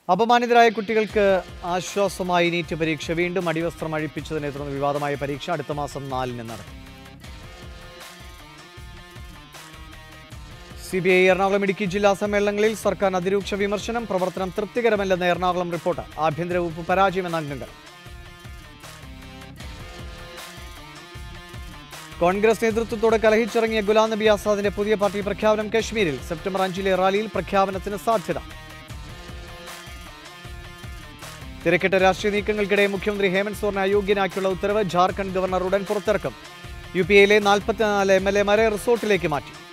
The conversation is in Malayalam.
അപമാനിതരായ കുട്ടികൾക്ക് ആശ്വാസമായി നീറ്റ് പരീക്ഷ വീണ്ടും അടിവസ്ത്രം അഴിപ്പിച്ചതിനെ തുടർന്ന് വിവാദമായ പരീക്ഷ അടുത്ത മാസം നാലിന് നടക്കും C B I Ernakulam Idukki ജില്ലാ സമ്മേളനങ്ങളിൽ സർക്കാർ അതിരൂക്ഷ വിമർശനം പ്രവർത്തനം തൃപ്തികരമല്ലെന്ന് എറണാകുളം റിപ്പോർട്ട് ആഭ്യന്തര വകുപ്പ് പരാജയമെന്ന അംഗങ്ങൾ കോൺഗ്രസ് നേതൃത്വത്തോടെ കലഹിച്ചിറങ്ങിയ ഗുലാം നബി ആസാദിന്റെ പുതിയ പാർട്ടി പ്രഖ്യാപനം കശ്മീരിൽ സെപ്റ്റംബർ അഞ്ചിലെ റാലിയിൽ പ്രഖ്യാപനത്തിന് സാധ്യത തിരക്കിട്ട രാഷ്ട്രീയ നീക്കങ്ങൾക്കിടെ മുഖ്യമന്ത്രി ഹേമന്ത് സോറിനെ അയോഗ്യനാക്കിയുള്ള ഉത്തരവ് ജാർഖണ്ഡ് ഗവർണർ ഉടൻ പുറത്തിറക്കും യു പി എയിലെ നാൽപ്പത്തിനാല് എം എൽ എമാരെ റിസോർട്ടിലേക്ക് മാറ്റി